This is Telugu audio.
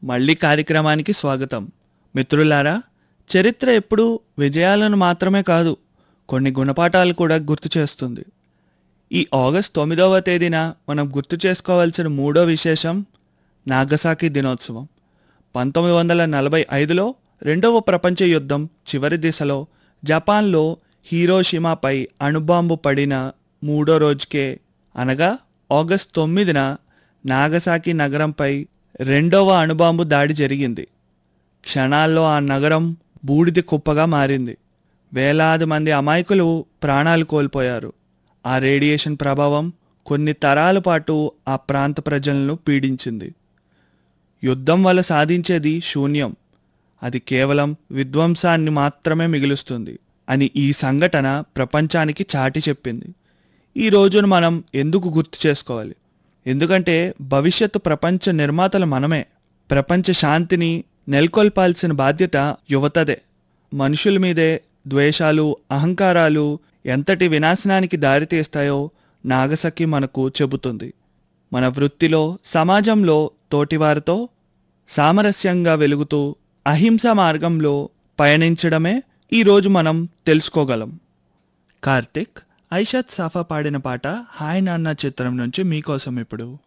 మళ్ళీ కార్యక్రమానికి స్వాగతం మిత్రులారా చరిత్ర ఎప్పుడూ విజయాలను మాత్రమే కాదు కొన్ని గుణపాఠాలు కూడా గుర్తు చేస్తుంది ఈ ఆగస్ట్ తొమ్మిదవ తేదీన మనం గుర్తు చేసుకోవాల్సిన మూడో విశేషం నాగసాకి దినోత్సవం పంతొమ్మిది వందల నలభై ఐదులో రెండవ ప్రపంచ యుద్ధం చివరి దిశలో జపాన్లో హీరోషిమాపై అణుబాంబు పడిన మూడో రోజుకే అనగా ఆగస్ట్ తొమ్మిదిన నాగసాకి నగరంపై రెండవ అణుబాంబు దాడి జరిగింది క్షణాల్లో ఆ నగరం బూడిద కుప్పగా మారింది వేలాది మంది అమాయకులు ప్రాణాలు కోల్పోయారు ఆ రేడియేషన్ ప్రభావం కొన్ని తరాల పాటు ఆ ప్రాంత ప్రజలను పీడించింది యుద్ధం వల్ల సాధించేది శూన్యం అది కేవలం విధ్వంసాన్ని మాత్రమే మిగులుస్తుంది అని ఈ సంఘటన ప్రపంచానికి చాటి చెప్పింది ఈ రోజును మనం ఎందుకు గుర్తు చేసుకోవాలి ఎందుకంటే భవిష్యత్తు ప్రపంచ నిర్మాతలు మనమే ప్రపంచ శాంతిని నెలకొల్పాల్సిన బాధ్యత యువతదే మనుషుల మీదే ద్వేషాలు అహంకారాలు ఎంతటి వినాశనానికి దారితీస్తాయో నాగసకి మనకు చెబుతుంది మన వృత్తిలో సమాజంలో తోటివారితో సామరస్యంగా వెలుగుతూ అహింస మార్గంలో పయనించడమే ఈరోజు మనం తెలుసుకోగలం కార్తిక్ ఐషత్ సాఫా పాడిన పాట హాయ్ నాన్న చిత్రం నుంచి మీకోసం ఇప్పుడు